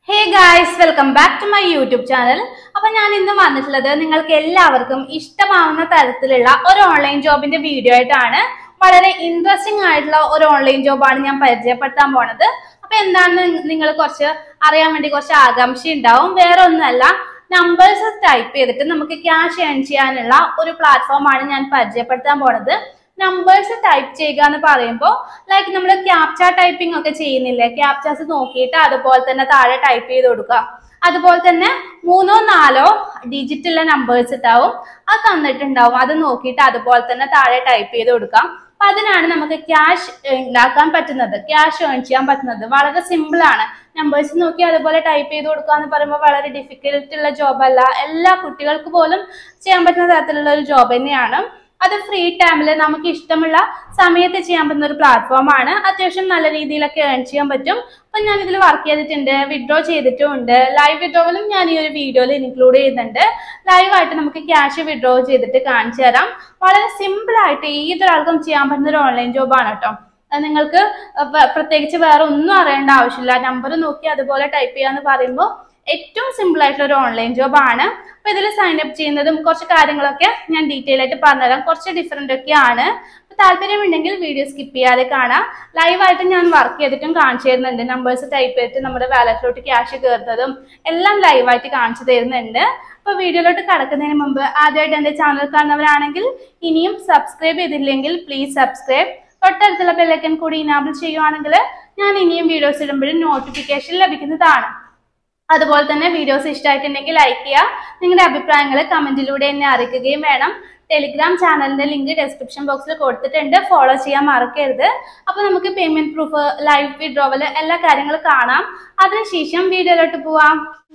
hey guys welcome back to my YouTube channel അപ്പൊ ഞാൻ ഇന്ന് വന്നിട്ടുള്ളത് നിങ്ങൾക്ക് എല്ലാവർക്കും ഇഷ്ടമാവുന്ന തരത്തിലുള്ള ഒരു ഓൺലൈൻ ജോബിന്റെ വീഡിയോ ആയിട്ടാണ് വളരെ ഇൻട്രസ്റ്റിംഗ് ആയിട്ടുള്ള ഒരു ഓൺലൈൻ ജോബാണ് ഞാൻ പരിചയപ്പെടുത്താൻ പോണത് അപ്പൊ എന്താണെന്ന് നിങ്ങൾ കുറച്ച് അറിയാൻ വേണ്ടി കുറച്ച് ആകാംക്ഷ ഉണ്ടാവും വേറെ ഒന്നുമല്ല നമ്പേഴ്സ് ടൈപ്പ് ചെയ്തിട്ട് നമുക്ക് ക്യാഷ് ഏൺ ചെയ്യാനുള്ള ഒരു പ്ലാറ്റ്ഫോമാണ് ഞാൻ പരിചയപ്പെടുത്താൻ പോണത് നമ്പേഴ്സ് ടൈപ്പ് ചെയ്യുക എന്ന് പറയുമ്പോൾ ലൈക്ക് നമ്മൾ ക്യാപ്ച ടൈപ്പിംഗ് ഒക്കെ ചെയ്യുന്നില്ലേ ക്യാപ്ചാസ് നോക്കിയിട്ട് അതുപോലെ തന്നെ താഴെ ടൈപ്പ് ചെയ്ത് കൊടുക്കുക അതുപോലെ തന്നെ മൂന്നോ നാലോ ഡിജിറ്റുള്ള നമ്പേഴ്സ് ഉണ്ടാവും അത് തന്നിട്ടുണ്ടാവും അത് നോക്കിയിട്ട് അതുപോലെ തന്നെ താഴെ ടൈപ്പ് ചെയ്ത് കൊടുക്കാം അപ്പൊ അതിനാണ് നമുക്ക് ക്യാഷ് ഉണ്ടാക്കാൻ പറ്റുന്നത് ക്യാഷ് ഏൺ ചെയ്യാൻ പറ്റുന്നത് വളരെ സിമ്പിൾ ആണ് നമ്പേഴ്സ് നോക്കി അതുപോലെ ടൈപ്പ് ചെയ്ത് കൊടുക്കുക എന്ന് പറയുമ്പോൾ വളരെ ഡിഫിക്കൽട്ട് ഉള്ള ജോബ് അല്ല എല്ലാ കുട്ടികൾക്ക് പോലും ചെയ്യാൻ പറ്റുന്ന തരത്തിലുള്ള ഒരു ജോബ് തന്നെയാണ് അത് ഫ്രീ ടൈമിൽ നമുക്ക് ഇഷ്ടമുള്ള സമയത്ത് ചെയ്യാൻ പറ്റുന്ന ഒരു പ്ലാറ്റ്ഫോം ആണ് അത്യാവശ്യം നല്ല രീതിയിലൊക്കെ ഏൺ ചെയ്യാൻ പറ്റും അപ്പൊ ഞാൻ ഇതിൽ വർക്ക് ചെയ്തിട്ടുണ്ട് വിഡ്രോ ചെയ്തിട്ടുമുണ്ട് ലൈവ് വിഡ്രോവലും ഞാൻ ഈ ഒരു വീഡിയോയിൽ ഇൻക്ലൂഡ് ചെയ്യുന്നുണ്ട് ലൈവായിട്ട് നമുക്ക് ക്യാഷ് വിഡ്രോ ചെയ്തിട്ട് കാണിച്ചു തരാം വളരെ സിമ്പിൾ ആയിട്ട് ഏതൊരാൾക്കും ചെയ്യാൻ പറ്റുന്ന ഒരു ഓൺലൈൻ ജോബാണ് കേട്ടോ അത് നിങ്ങൾക്ക് പ- പ്രത്യേകിച്ച് വേറെ ഒന്നും അറിയേണ്ട ആവശ്യമില്ല നമ്പർ നോക്കി അതുപോലെ ടൈപ്പ് ചെയ്യാന്ന് പറയുമ്പോൾ ഏറ്റവും സിമ്പിൾ ആയിട്ടുള്ള ഒരു ഓൺലൈൻ ജോബ് ആണ് അപ്പൊ ഇതിൽ സൈൻ അപ്പ് ചെയ്യുന്നതും കുറച്ച് കാര്യങ്ങളൊക്കെ ഞാൻ ഡീറ്റെയിൽ ആയിട്ട് പറഞ്ഞുതരാം കുറച്ച് ഡിഫറെന്റ് ഒക്കെയാണ് അപ്പൊ താല്പര്യമുണ്ടെങ്കിൽ വീഡിയോ സ്കിപ്പ് ചെയ്യാതെ കാണാം ലൈവായിട്ട് ഞാൻ വർക്ക് ചെയ്തിട്ടും കാണിച്ചു തരുന്നുണ്ട് നമ്പേഴ്സ് ടൈപ്പ് ചെയ്തിട്ട് നമ്മുടെ വാലറ്റിലോട്ട് ക്യാഷ് കയറുന്നതും എല്ലാം ലൈവായിട്ട് കാണിച്ചു തരുന്നുണ്ട് അപ്പൊ വീഡിയോയിലോട്ട് കടക്കുന്നതിന് മുമ്പ് ആദ്യമായിട്ട് എന്റെ ചാനൽ കാണുന്നവരാണെങ്കിൽ ഇനിയും സബ്സ്ക്രൈബ് ചെയ്തില്ലെങ്കിൽ പ്ലീസ് സബ്സ്ക്രൈബ് തൊട്ടടുത്തുള്ള ബെല്ലൈക്കൻ കൂടി ഇനാബിൾ ചെയ്യുവാണെങ്കിൽ ഞാൻ ഇനിയും വീഡിയോസ് ഇടുമ്പോഴും നോട്ടിഫിക്കേഷൻ ലഭിക്കുന്നതാണ് അതുപോലെ തന്നെ വീഡിയോസ് ഇഷ്ടമായിട്ടുണ്ടെങ്കിൽ ലൈക്ക് ചെയ്യുക നിങ്ങളുടെ അഭിപ്രായങ്ങൾ കമന്റിലൂടെ എന്നെ അറിയിക്കുകയും വേണം ടെലിഗ്രാം ചാനലിന്റെ ലിങ്ക് ഡിസ്ക്രിപ്ഷൻ ബോക്സിൽ കൊടുത്തിട്ടുണ്ട് ഫോളോ ചെയ്യാൻ മറക്കരുത് അപ്പൊ നമുക്ക് പേയ്മെന്റ് പ്രൂഫ് ലൈവ് വിഡ്രോവൽ എല്ലാ കാര്യങ്ങളും കാണാം അതിനുശേഷം വീഡിയോയിലോട്ട് പോവാം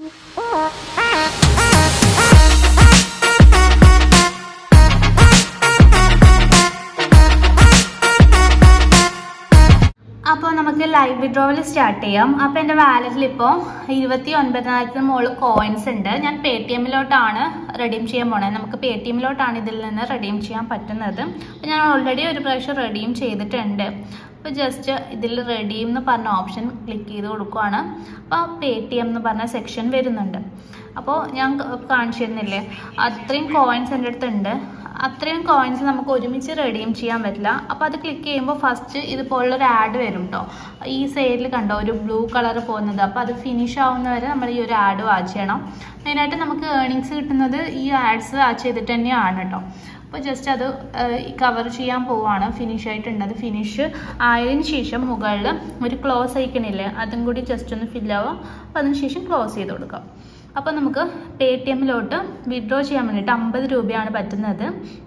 അപ്പോൾ നമുക്ക് ലൈവ് വിഡ്രോവൽ സ്റ്റാർട്ട് ചെയ്യാം അപ്പോൾ എൻ്റെ വാലറ്റിൽ ഇപ്പോൾ ഇരുപത്തി ഒൻപതിനായിരത്തിന് മുകളിൽ കോയിൻസ് ഉണ്ട് ഞാൻ പേ ടി എമ്മിലോട്ടാണ് റെഡീം ചെയ്യാൻ പോണത് നമുക്ക് പേ ടി എമ്മിലോട്ടാണ് ഇതിൽ നിന്ന് റെഡീം ചെയ്യാൻ പറ്റുന്നത് അപ്പോൾ ഞാൻ ഓൾറെഡി ഒരു പ്രാവശ്യം റെഡീം ചെയ്തിട്ടുണ്ട് അപ്പോൾ ജസ്റ്റ് ഇതിൽ റെഡീം എന്ന് പറഞ്ഞ ഓപ്ഷൻ ക്ലിക്ക് ചെയ്ത് കൊടുക്കുവാണ് അപ്പോൾ പേ ടി എം എന്ന് പറഞ്ഞ സെക്ഷൻ വരുന്നുണ്ട് അപ്പോൾ ഞാൻ ക- കാണിച്ചു തരുന്നില്ലേ അത്രയും കോയിൻസ് എൻ്റെ അടുത്തുണ്ട് അത്രയും കോയിൻസ് നമുക്ക് ഒരുമിച്ച് റെഡീം ചെയ്യാൻ പറ്റില്ല അപ്പോൾ അത് ക്ലിക്ക് ചെയ്യുമ്പോൾ ഫസ്റ്റ് ഇതുപോലുള്ളൊരു ആഡ് വരും കേട്ടോ ഈ സൈഡിൽ കണ്ടോ ഒരു ബ്ലൂ കളർ പോകുന്നത് അപ്പോൾ അത് ഫിനിഷ് ആവുന്നവരെ നമ്മൾ ഈ ഒരു ആഡ് വാച്ച് ചെയ്യണം മെയിനായിട്ട് നമുക്ക് ഏർണിങ്സ് കിട്ടുന്നത് ഈ ആഡ്സ് വാച്ച് ചെയ്തിട്ട് തന്നെയാണ് കേട്ടോ അപ്പോൾ ജസ്റ്റ് അത് കവർ ചെയ്യാൻ പോവാണ് ഫിനിഷ് ആയിട്ടുണ്ട് അത് ഫിനിഷ് ആയതിനു ശേഷം മുകളിൽ ഒരു ക്ലോസ് അയക്കണില്ലേ അതും കൂടി ജസ്റ്റ് ഒന്ന് ഫില്ലാവും അപ്പോൾ അതിന് ശേഷം ക്ലോസ് ചെയ്ത് കൊടുക്കാം അപ്പോൾ നമുക്ക് പേ ടി എമ്മിലോട്ട് വിഡ്രോ ചെയ്യാൻ വേണ്ടിയിട്ട് അമ്പത് രൂപയാണ് പറ്റുന്നത്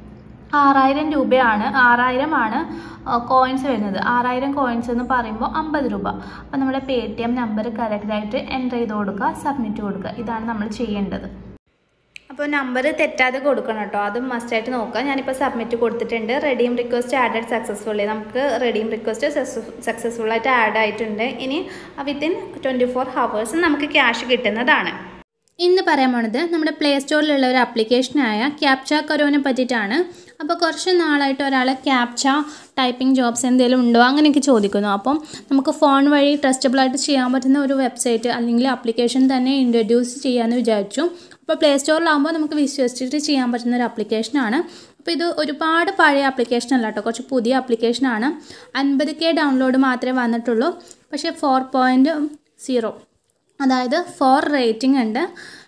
ആറായിരം രൂപയാണ് ആറായിരം ആണ് കോയിൻസ് വരുന്നത് ആറായിരം കോയിൻസ് എന്ന് പറയുമ്പോൾ അമ്പത് രൂപ അപ്പോൾ നമ്മുടെ പേ ടി എം നമ്പർ കറക്റ്റായിട്ട് എൻ്റർ ചെയ്ത് കൊടുക്കുക സബ്മിറ്റ് കൊടുക്കുക ഇതാണ് നമ്മൾ ചെയ്യേണ്ടത് അപ്പോൾ നമ്പർ തെറ്റാതെ കൊടുക്കണം കേട്ടോ അതും മസ്റ്റായിട്ട് നോക്കുക ഞാനിപ്പോൾ സബ്മിറ്റ് കൊടുത്തിട്ടുണ്ട് റെഡീം റിക്വസ്റ്റ് ആഡഡ് സക്സസ്ഫുള്ളി നമുക്ക് റെഡീം റിക്വസ്റ്റ് സക്സസ്ഫുൾ ആയിട്ട് ആഡ് ആയിട്ടുണ്ട് ഇനി വിത്തിൻ ട്വൻറ്റി ഫോർ ഹവേഴ്സ് നമുക്ക് ക്യാഷ് കിട്ടുന്നതാണ് ഇന്ന് പറയാൻ പോണത് നമ്മുടെ പ്ലേ സ്റ്റോറിലുള്ള ഒരു ആപ്ലിക്കേഷനായ ക്യാപ്ച കരോനെ പറ്റിയിട്ടാണ് അപ്പോൾ കുറച്ച് നാളായിട്ട് ഒരാൾ ക്യാപ്ച ടൈപ്പിംഗ് ജോബ്സ് എന്തെങ്കിലും ഉണ്ടോ അങ്ങനെയൊക്കെ ചോദിക്കുന്നു അപ്പം നമുക്ക് ഫോൺ വഴി ട്രസ്റ്റബിളായിട്ട് ചെയ്യാൻ പറ്റുന്ന ഒരു വെബ്സൈറ്റ് അല്ലെങ്കിൽ ആപ്ലിക്കേഷൻ തന്നെ ഇൻട്രൊഡ്യൂസ് ചെയ്യാമെന്ന് വിചാരിച്ചു അപ്പോൾ പ്ലേ സ്റ്റോറിലാകുമ്പോൾ നമുക്ക് വിശ്വസിച്ചിട്ട് ചെയ്യാൻ പറ്റുന്ന ഒരു ആപ്ലിക്കേഷനാണ് അപ്പോൾ ഇത് ഒരുപാട് പഴയ ആപ്ലിക്കേഷൻ അല്ല കേട്ടോ കുറച്ച് പുതിയ ആപ്ലിക്കേഷനാണ് അൻപത് കെ ഡൗൺലോഡ് മാത്രമേ വന്നിട്ടുള്ളൂ പക്ഷേ ഫോർ പോയിൻറ്റ് സീറോ അതായത് ഫോർ റേറ്റിംഗ് ഉണ്ട്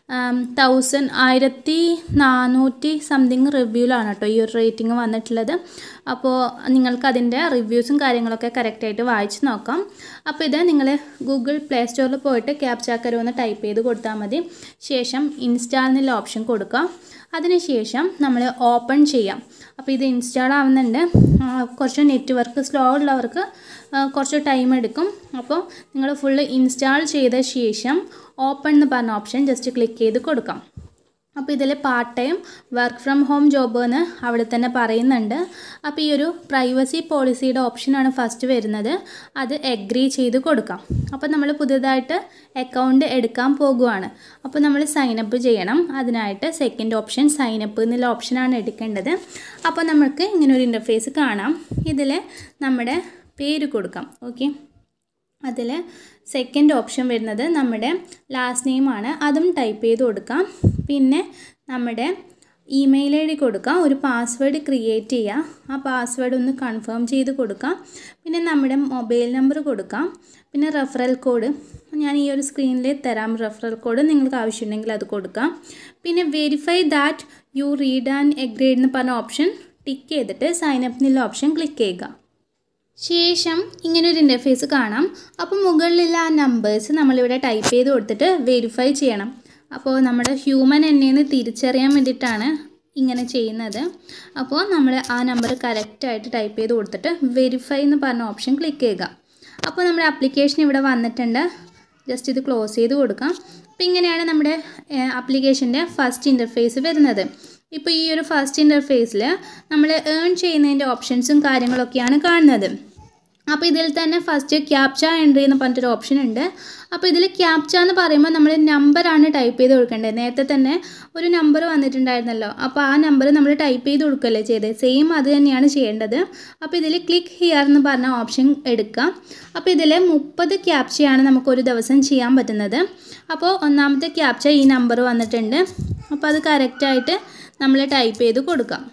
തൗസൻഡ് ആയിരത്തി നാനൂറ്റി സംതിങ് റിവ്യൂലാണ് കേട്ടോ ഈ ഒരു റേറ്റിംഗ് വന്നിട്ടുള്ളത് അപ്പോൾ നിങ്ങൾക്ക് അതിൻ്റെ റിവ്യൂസും കാര്യങ്ങളൊക്കെ കറക്റ്റായിട്ട് വായിച്ച് നോക്കാം അപ്പോൾ ഇത് നിങ്ങൾ ഗൂഗിൾ പ്ലേ സ്റ്റോറിൽ പോയിട്ട് ക്യാപ്ചാക്കരോ എന്ന് ടൈപ്പ് ചെയ്ത് കൊടുത്താൽ മതി ശേഷം ഇൻസ്റ്റാൾ എന്നുള്ള ഓപ്ഷൻ കൊടുക്കുക അതിനുശേഷം നമ്മൾ ഓപ്പൺ ചെയ്യാം അപ്പോൾ ഇത് ഇൻസ്റ്റാൾ ആവുന്നുണ്ട് ആ, കുറച്ച് നെറ്റ്വർക്ക് സ്ലോ ഉള്ളവർക്ക് ആ, കുറച്ച് ടൈം എടുക്കും അപ്പോൾ നിങ്ങൾ ഫുള്ള് ഇൻസ്റ്റാൾ ചെയ്ത ശേഷം ഓപ്പൺ എന്ന് പറഞ്ഞ ഓപ്ഷൻ ജസ്റ്റ് ക്ലിക്ക് ചെയ്ത് കൊടുക്കാം അപ്പോൾ ഇതിൽ part time work from home job എന്ന് അവിടെ തന്നെ പറയുന്നുണ്ട് അപ്പോൾ ഈ ഒരു പ്രൈവസി പോളിസിയുടെ ഓപ്ഷനാണ് ഫസ്റ്റ് വരുന്നത് അത് എഗ്രി ചെയ്ത് കൊടുക്കാം അപ്പോൾ നമ്മൾ പുതിയതായിട്ട് അക്കൗണ്ട് എടുക്കാൻ പോകുവാണ് അപ്പോൾ നമ്മൾ സൈനപ്പ് ചെയ്യണം അതിനായിട്ട് സെക്കൻഡ് ഓപ്ഷൻ സൈനപ്പ് എന്നുള്ള ഓപ്ഷനാണ് എടുക്കേണ്ടത് അപ്പോൾ നമുക്ക് ഇങ്ങനെ ഒരു ഇൻ്റർഫേസ് കാണാം ഇതിൽ നമ്മുടെ പേര് കൊടുക്കാം ഓക്കെ അതിൽ സെക്കൻഡ് ഓപ്ഷൻ വരുന്നത് നമ്മുടെ ലാസ്റ്റ് നെയിമാണ് അതും ടൈപ്പ് ചെയ്ത് കൊടുക്കാം പിന്നെ നമ്മുടെ ഇമെയിൽ ഐ ഡി കൊടുക്കാം ഒരു പാസ്വേഡ് ക്രിയേറ്റ് ചെയ്യുക ആ പാസ്വേഡ് ഒന്ന് കൺഫേം ചെയ്ത് കൊടുക്കാം പിന്നെ നമ്മുടെ മൊബൈൽ നമ്പർ കൊടുക്കാം പിന്നെ റെഫറൽ കോഡ് ഞാൻ ഈ ഒരു സ്ക്രീനിൽ തരാം റെഫറൽ കോഡ് നിങ്ങൾക്ക് ആവശ്യമുണ്ടെങ്കിൽ അത് കൊടുക്കാം പിന്നെ verify that you read and agreed എന്ന് പറഞ്ഞ ഓപ്ഷൻ ടിക്ക് ചെയ്തിട്ട് സൈൻ അപ്പ് എന്നുള്ള ഓപ്ഷൻ ക്ലിക്ക് ചെയ്യുക ശേഷം ഇങ്ങനെ ഒരു ഇൻ്റർഫേസ് കാണാം അപ്പോൾ മുകളിലുള്ള ആ നമ്പേഴ്സ് നമ്മളിവിടെ ടൈപ്പ് ചെയ്ത് കൊടുത്തിട്ട് വെരിഫൈ ചെയ്യണം അപ്പോൾ നമ്മുടെ ഹ്യൂമൻ എന്നെന്ന് തിരിച്ചറിയാൻ വേണ്ടിയിട്ടാണ് ഇങ്ങനെ ചെയ്യുന്നത് അപ്പോൾ നമ്മൾ ആ നമ്പർ കറക്റ്റായിട്ട് ടൈപ്പ് ചെയ്ത് കൊടുത്തിട്ട് വെരിഫൈ എന്ന് പറഞ്ഞ ഓപ്ഷൻ ക്ലിക്ക് ചെയ്യുക അപ്പോൾ നമ്മുടെ ആപ്ലിക്കേഷൻ ഇവിടെ വന്നിട്ടുണ്ട് ജസ്റ്റ് ഇത് ക്ലോസ് ചെയ്ത് കൊടുക്കാം അപ്പോൾ ഇങ്ങനെയാണ് നമ്മുടെ ആപ്ലിക്കേഷൻ്റെ ഫസ്റ്റ് ഇൻ്റർഫേസ് വരുന്നത് ഇപ്പോൾ ഈ ഒരു ഫസ്റ്റ് ഇൻ്റർഫേസിൽ നമ്മൾ ഏൺ ചെയ്യുന്നതിൻ്റെ ഓപ്ഷൻസും കാര്യങ്ങളൊക്കെയാണ് കാണുന്നത് അപ്പോൾ ഇതിൽ തന്നെ ഫസ്റ്റ് ക്യാപ്ച എൻട്രി എന്ന് പറഞ്ഞിട്ടൊരു ഓപ്ഷൻ ഉണ്ട് അപ്പോൾ ഇതിൽ ക്യാപ്ച എന്ന് പറയുമ്പോൾ നമ്മൾ നമ്പറാണ് ടൈപ്പ് ചെയ്ത് കൊടുക്കേണ്ടത് നേരത്തെ തന്നെ ഒരു നമ്പർ വന്നിട്ടുണ്ടായിരുന്നല്ലോ അപ്പോൾ ആ നമ്പർ നമ്മൾ ടൈപ്പ് ചെയ്ത് കൊടുക്കുകയല്ലേ ചെയ്തത് സെയിം അത് തന്നെയാണ് ചെയ്യേണ്ടത് അപ്പോൾ ഇതിൽ ക്ലിക്ക് ഹിയർ എന്ന് പറഞ്ഞ ഓപ്ഷൻ എടുക്കാം അപ്പോൾ ഇതിൽ മുപ്പത് ക്യാപ്ചയാണ് നമുക്ക് ഒരു ദിവസം ചെയ്യാൻ പറ്റുന്നത് അപ്പോൾ ഒന്നാമത്തെ ക്യാപ്ച ഈ നമ്പർ വന്നിട്ടുണ്ട് അപ്പോൾ അത് കറക്റ്റായിട്ട് നമ്മൾ ടൈപ്പ് ചെയ്ത് കൊടുക്കാം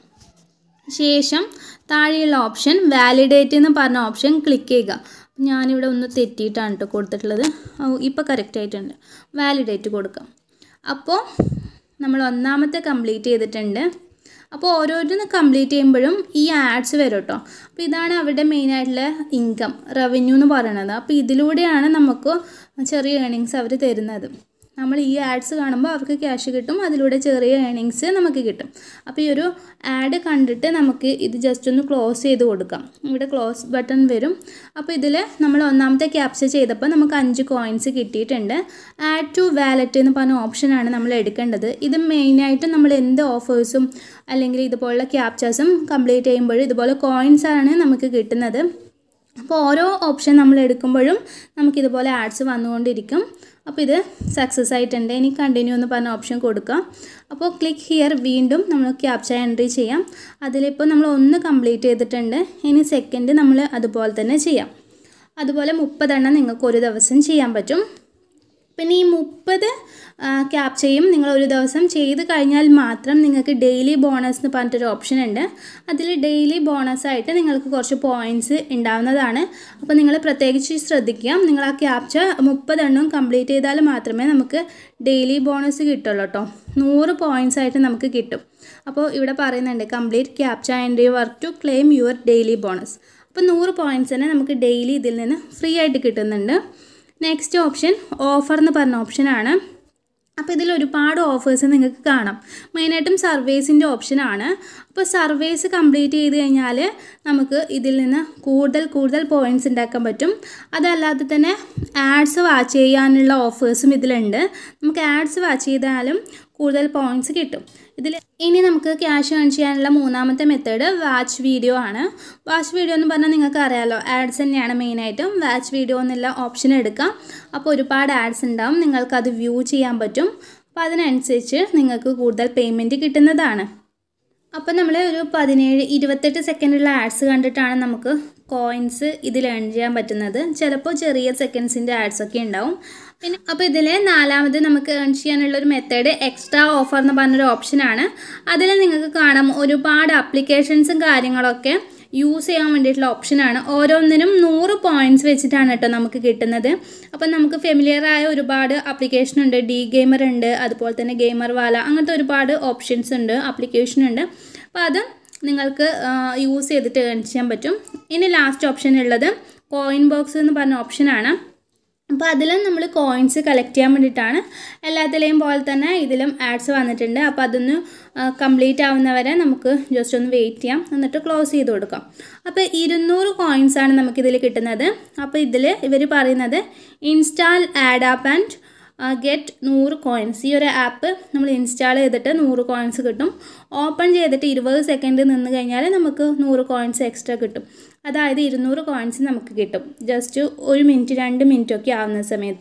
ശേഷം താഴെയുള്ള ഓപ്ഷൻ വാലിഡേറ്റ് എന്ന് പറഞ്ഞ ഓപ്ഷൻ ക്ലിക്ക് ചെയ്യുക ഞാനിവിടെ ഒന്ന് തെറ്റിയിട്ടാണ് കേട്ടോ കൊടുത്തിട്ടുള്ളത് ഇപ്പോൾ കറക്റ്റ് ആയിട്ടുണ്ട് വാലിഡേറ്റ് കൊടുക്കാം അപ്പോൾ നമ്മൾ ഒന്നാമത്തെ കംപ്ലീറ്റ് ചെയ്തിട്ടുണ്ട് അപ്പോൾ ഓരോരുന്ന് കംപ്ലീറ്റ് ചെയ്യുമ്പോഴും ഈ ആഡ്സ് വരും കേട്ടോ അപ്പോൾ ഇതാണ് അവരുടെ മെയിനായിട്ടുള്ള ഇൻകം റവന്യൂ എന്ന് പറയുന്നത് അപ്പോൾ ഇതിലൂടെയാണ് നമുക്ക് ചെറിയ ഏണിങ്സ് അവർ തരുന്നത് നമ്മൾ ഈ ആഡ്സ് കാണുമ്പോൾ അവർക്ക് ക്യാഷ് കിട്ടും അതിലൂടെ ചെറിയ ഏണിങ്സ് നമുക്ക് കിട്ടും അപ്പോൾ ഈ ഒരു ആഡ് കണ്ടിട്ട് നമുക്ക് ഇത് ജസ്റ്റ് ഒന്ന് ക്ലോസ് ചെയ്ത് കൊടുക്കാം ഇവിടെ ക്ലോസ് ബട്ടൺ വരും അപ്പോൾ ഇതിൽ നമ്മൾ ഒന്നാമത്തെ ക്യാപ്ചർ ചെയ്തപ്പോൾ നമുക്ക് അഞ്ച് കോയിൻസ് കിട്ടിയിട്ടുണ്ട് ആഡ് ടു വാലറ്റ് എന്ന് പറഞ്ഞ ഓപ്ഷനാണ് നമ്മൾ എടുക്കേണ്ടത് ഇത് മെയിനായിട്ട് നമ്മൾ എന്ത് ഓഫേഴ്സും അല്ലെങ്കിൽ ഇതുപോലുള്ള ക്യാപ്ചേഴ്സും കംപ്ലീറ്റ് ചെയ്യുമ്പോഴും ഇതുപോലെ കോയിൻസ് ആണ് നമുക്ക് കിട്ടുന്നത് അപ്പോൾ ഓരോ ഓപ്ഷൻ നമ്മൾ എടുക്കുമ്പോഴും നമുക്കിതുപോലെ ആഡ്സ് വന്നുകൊണ്ടിരിക്കും അപ്പോൾ ഇത് സക്സസ് ആയിട്ടുണ്ട് ഇനി കണ്ടിന്യൂ എന്ന് പറഞ്ഞ ഓപ്ഷൻ കൊടുക്കാം അപ്പോൾ ക്ലിക്ക് ഹിയർ വീണ്ടും നമ്മൾ ക്യാപ്ച എൻട്രി ചെയ്യാം അതിലിപ്പോൾ നമ്മൾ ഒന്ന് കംപ്ലീറ്റ് ചെയ്തിട്ടുണ്ട് ഇനി സെക്കൻഡ് നമ്മൾ അതുപോലെ തന്നെ ചെയ്യാം അതുപോലെ മുപ്പതെണ്ണം നിങ്ങൾക്ക് ഒരു ദിവസം ചെയ്യാൻ പറ്റും പിന്നെ ഈ മുപ്പത് ക്യാപ്ചയും നിങ്ങൾ ഒരു ദിവസം ചെയ്ത് കഴിഞ്ഞാൽ മാത്രം നിങ്ങൾക്ക് ഡെയിലി ബോണസ് എന്ന് പറഞ്ഞിട്ടൊരു ഓപ്ഷൻ ഉണ്ട് അതിൽ ഡെയിലി ബോണസ് ആയിട്ട് നിങ്ങൾക്ക് കുറച്ച് പോയിൻറ്റ്സ് ഉണ്ടാവുന്നതാണ് അപ്പോൾ നിങ്ങൾ പ്രത്യേകിച്ച് ശ്രദ്ധിക്കുക നിങ്ങൾ ആ ക്യാപ്ച മുപ്പതെണ്ണം കംപ്ലീറ്റ് ചെയ്താൽ മാത്രമേ നമുക്ക് ഡെയിലി ബോണസ് കിട്ടുള്ളൂ കേട്ടോ നൂറ് പോയിൻറ്റ്സ് ആയിട്ട് നമുക്ക് കിട്ടും അപ്പോൾ ഇവിടെ പറയുന്നുണ്ട് complete captcha and work to claim your daily bonus അപ്പോൾ നൂറ് പോയിൻറ്റ്സ് തന്നെ നമുക്ക് ഡെയിലി ഇതിൽ നിന്ന് ഫ്രീ ആയിട്ട് കിട്ടുന്നുണ്ട് നെക്സ്റ്റ് ഓപ്ഷൻ ഓഫർ എന്ന് പറഞ്ഞ ഓപ്ഷനാണ് അപ്പോൾ ഇതിൽ ഒരുപാട് ഓഫേഴ്സ് നിങ്ങൾക്ക് കാണാം മെയിനായിട്ടും സർവേസിൻ്റെ ഓപ്ഷനാണ് അപ്പോൾ സർവേസ് കംപ്ലീറ്റ് ചെയ്ത് കഴിഞ്ഞാൽ നമുക്ക് ഇതിൽ നിന്ന് കൂടുതൽ കൂടുതൽ പോയിൻറ്റ്സ് ഉണ്ടാക്കാൻ പറ്റും അതല്ലാതെ തന്നെ ആഡ്സ് വാച്ച് ചെയ്യാനുള്ള ഓഫേഴ്സും ഇതിലുണ്ട് നമുക്ക് ആഡ്സ് വാച്ച് ചെയ്താലും കൂടുതൽ പോയിൻറ്റ്സ് കിട്ടും ഇതിൽ ഇനി നമുക്ക് ക്യാഷ് ഏൺ ചെയ്യാനുള്ള മൂന്നാമത്തെ മെത്തേഡ് വാച്ച് വീഡിയോ ആണ് വാച്ച് വീഡിയോ എന്ന് പറഞ്ഞാൽ നിങ്ങൾക്ക് അറിയാമല്ലോ ആഡ്സ് തന്നെയാണ് മെയിനായിട്ടും വാച്ച് വീഡിയോ എന്നുള്ള ഓപ്ഷൻ എടുക്കാം അപ്പോൾ ഒരുപാട് ആഡ്സ് ഉണ്ടാവും നിങ്ങൾക്കത് വ്യൂ ചെയ്യാൻ പറ്റും അപ്പോൾ അതിനനുസരിച്ച് നിങ്ങൾക്ക് കൂടുതൽ പേയ്മെൻറ്റ് കിട്ടുന്നതാണ് അപ്പോൾ നമ്മൾ ഒരു പതിനേഴ് ഇരുപത്തെട്ട് സെക്കൻഡുള്ള ആഡ്സ് കണ്ടിട്ടാണ് നമുക്ക് കോയിൻസ് ഇതിൽ ഏൺ ചെയ്യാൻ പറ്റുന്നത് ചിലപ്പോൾ ചെറിയ സെക്കൻഡ്സിൻ്റെ ആഡ്സ് ഒക്കെ ഉണ്ടാവും പിന്നെ അപ്പോൾ ഇതിൽ നാലാമത് നമുക്ക് ഏൺ ചെയ്യാനുള്ള ഒരു മെത്തേഡ് എക്സ്ട്രാ ഓഫർ എന്ന് പറഞ്ഞൊരു ഓപ്ഷനാണ് അതിൽ നിങ്ങൾക്ക് കാണാം ഒരുപാട് അപ്ലിക്കേഷൻസും കാര്യങ്ങളൊക്കെ യൂസ് ചെയ്യാൻ വേണ്ടിയിട്ടുള്ള ഓപ്ഷനാണ് ഓരോന്നിനും നൂറ് പോയിൻറ്റ്സ് വെച്ചിട്ടാണ് കേട്ടോ നമുക്ക് കിട്ടുന്നത് അപ്പം നമുക്ക് ഫെമിലിയർ ആയ ഒരുപാട് ആപ്ലിക്കേഷൻ ഉണ്ട് ഡി ഗെയിമർ ഉണ്ട് അതുപോലെ തന്നെ ഗെയിമർ വാല അങ്ങനത്തെ ഒരുപാട് ഓപ്ഷൻസ് ഉണ്ട് ആപ്ലിക്കേഷൻ ഉണ്ട് അപ്പോൾ അത് നിങ്ങൾക്ക് യൂസ് ചെയ്തിട്ട് ഏൺ ചെയ്യാൻ പറ്റും ഇനി ലാസ്റ്റ് ഓപ്ഷൻ ഉള്ളത് കോയിൻ ബോക്സ് എന്ന് പറഞ്ഞ ഓപ്ഷനാണ് അപ്പോൾ അതിലും നമ്മൾ കോയിൻസ് കളക്ട് ചെയ്യാൻ വേണ്ടിയിട്ടാണ് എല്ലാത്തിലെയും പോലെ തന്നെ ഇതിലും ആഡ്സ് വന്നിട്ടുണ്ട് അപ്പോൾ അതൊന്ന് കംപ്ലീറ്റ് ആവുന്നവരെ നമുക്ക് ജസ്റ്റ് ഒന്ന് വെയിറ്റ് ചെയ്യാം എന്നിട്ട് ക്ലോസ് ചെയ്ത് കൊടുക്കാം അപ്പോൾ ഇരുന്നൂറ് കോയിൻസാണ് നമുക്കിതിൽ കിട്ടുന്നത് അപ്പോൾ ഇതിൽ ഇവർ പറയുന്നത് install add app and get നൂറ് കോയിൻസ് ഈ ഒരു ആപ്പ് നമ്മൾ ഇൻസ്റ്റാൾ ചെയ്തിട്ട് നൂറ് കോയിൻസ് കിട്ടും ഓപ്പൺ ചെയ്തിട്ട് ഇരുപത് സെക്കൻഡ് നിന്ന് കഴിഞ്ഞാൽ നമുക്ക് നൂറ് കോയിൻസ് എക്സ്ട്രാ കിട്ടും അതായത് ഇരുന്നൂറ് കോയിൻസ് നമുക്ക് കിട്ടും ജസ്റ്റ് ഒരു മിനിറ്റ് രണ്ട് മിനിറ്റ് ഒക്കെ ആവുന്ന സമയത്ത്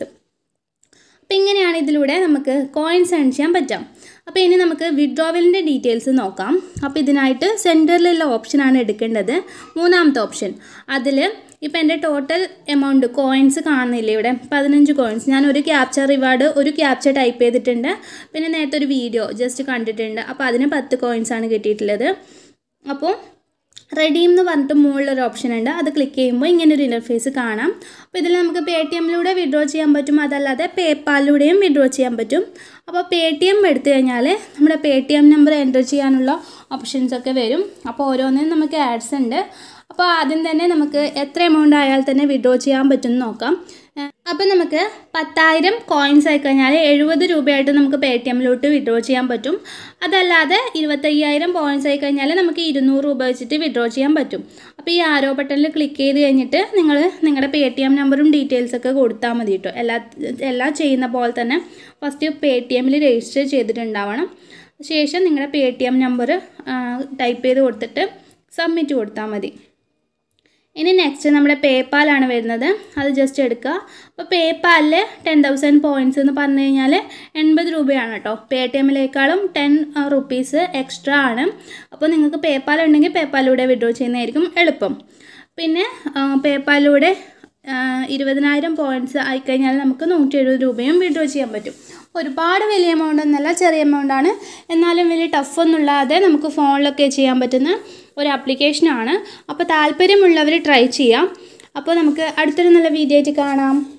അപ്പോൾ ഇങ്ങനെയാണ് ഇതിലൂടെ നമുക്ക് കോയിൻസ് ഏൺ ചെയ്യാൻ പറ്റാം അപ്പോൾ ഇനി നമുക്ക് വിഡ്രോവലിൻ്റെ ഡീറ്റെയിൽസ് നോക്കാം അപ്പോൾ ഇതിനായിട്ട് സെൻറ്ററിലുള്ള ഓപ്ഷനാണ് എടുക്കേണ്ടത് മൂന്നാമത്തെ ഓപ്ഷൻ അതിൽ ഇപ്പോൾ എൻ്റെ ടോട്ടൽ എമൗണ്ട് കോയിൻസ് കാണുന്നില്ല ഇവിടെ പതിനഞ്ച് കോയിൻസ് ഞാൻ ഒരു ക്യാപ്ചർ റിവാർഡ് ഒരു ക്യാപ്ചർ ടൈപ്പ് ചെയ്തിട്ടുണ്ട് പിന്നെ നേരത്തെ ഒരു വീഡിയോ ജസ്റ്റ് കണ്ടിട്ടുണ്ട് അപ്പോൾ അതിന് പത്ത് കോയിൻസ് ആണ് കിട്ടിയിട്ടുള്ളത് അപ്പോൾ റെഡീം എന്ന് പറഞ്ഞിട്ട് മുകളിലൊരു ഓപ്ഷൻ ഉണ്ട് അത് ക്ലിക്ക് ചെയ്യുമ്പോൾ ഇങ്ങനെ ഒരു ഇൻ്റർഫേസ് കാണാം അപ്പോൾ ഇതിൽ നമുക്ക് പേ ടി എമ്മിലൂടെ വിഡ്രോ ചെയ്യാൻ പറ്റും അതല്ലാതെ പേപ്പാലിലൂടെയും വിഡ്രോ ചെയ്യാൻ പറ്റും അപ്പോൾ പേ ടി എം എടുത്തു കഴിഞ്ഞാൽ നമ്മുടെ Paytm number enter ചെയ്യാനുള്ള ഓപ്ഷൻസ് ഒക്കെ വരും അപ്പോൾ ഓരോന്നിനും നമുക്ക് ആഡ്സ് ഉണ്ട് അപ്പോൾ ആദ്യം തന്നെ നമുക്ക് എത്ര എമൗണ്ട് ആയാൽ തന്നെ വിഡ്രോ ചെയ്യാൻ പറ്റും എന്ന് നോക്കാം അപ്പോൾ നമുക്ക് പത്തായിരം കോയിൻസ് ആയി കഴിഞ്ഞാൽ എഴുപത് രൂപയായിട്ട് നമുക്ക് പേ ടി എമ്മിലോട്ട് വിഡ്രോ ചെയ്യാൻ പറ്റും അതല്ലാതെ ഇരുപത്തയ്യായിരം പോയിൻറ്റ്സ് ആയി കഴിഞ്ഞാൽ നമുക്ക് ഇരുന്നൂറ് രൂപ വെച്ചിട്ട് വിഡ്രോ ചെയ്യാൻ പറ്റും അപ്പോൾ ഈ ആരോ ബട്ടണിൽ ക്ലിക്ക് ചെയ്ത് കഴിഞ്ഞിട്ട് നിങ്ങൾ നിങ്ങളുടെ പേ ടി എം നമ്പറും ഡീറ്റെയിൽസൊക്കെ കൊടുത്താൽ മതി കേട്ടോ എല്ലാ എല്ലാം ചെയ്യുന്ന പോലെ തന്നെ ഫസ്റ്റ് പേ ടി എമ്മിൽ രജിസ്റ്റർ ചെയ്തിട്ടുണ്ടാവണം ശേഷം നിങ്ങളുടെ Paytm number type ചെയ്ത് കൊടുത്തിട്ട് സബ്മിറ്റ് കൊടുത്താൽ മതി ഇനി നെക്സ്റ്റ് നമ്മുടെ പേപ്പാലാണ് വരുന്നത് അത് ജസ്റ്റ് എടുക്കുക അപ്പോൾ പേപ്പാലിൽ ടെൻ തൗസൻഡ് പോയിൻറ്റ്സ് എന്ന് പറഞ്ഞു കഴിഞ്ഞാൽ എൺപത് രൂപയാണ് കേട്ടോ പേ ടി എമ്മിലേക്കാളും ടെൻ റുപ്പീസ് എക്സ്ട്രാ ആണ് അപ്പോൾ നിങ്ങൾക്ക് പേപ്പാൽ ഉണ്ടെങ്കിൽ പേപ്പാലിലൂടെ വിഡ്രോ ചെയ്യുന്നതായിരിക്കും എളുപ്പം പിന്നെ പേപ്പാലിലൂടെ ഇരുപതിനായിരം പോയിൻറ്റ്സ് ആയിക്കഴിഞ്ഞാൽ നമുക്ക് നൂറ്റി എഴുപത് രൂപയും വിഡ്രോ ചെയ്യാൻ പറ്റും ഒരുപാട് വലിയ എമൗണ്ട് ഒന്നല്ല ചെറിയ എമൗണ്ടാണ് എന്നാലും വലിയ ടഫ് ഒന്നുമില്ലാതെ നമുക്ക് ഫോണിലൊക്കെ ചെയ്യാൻ പറ്റുന്ന ഒരു ആപ്ലിക്കേഷനാണ് അപ്പോൾ താല്പര്യമുള്ളവർ ട്രൈ ചെയ്യാം അപ്പോൾ നമുക്ക് അടുത്തൊരു നല്ല വീഡിയോ ആയിട്ട് കാണാം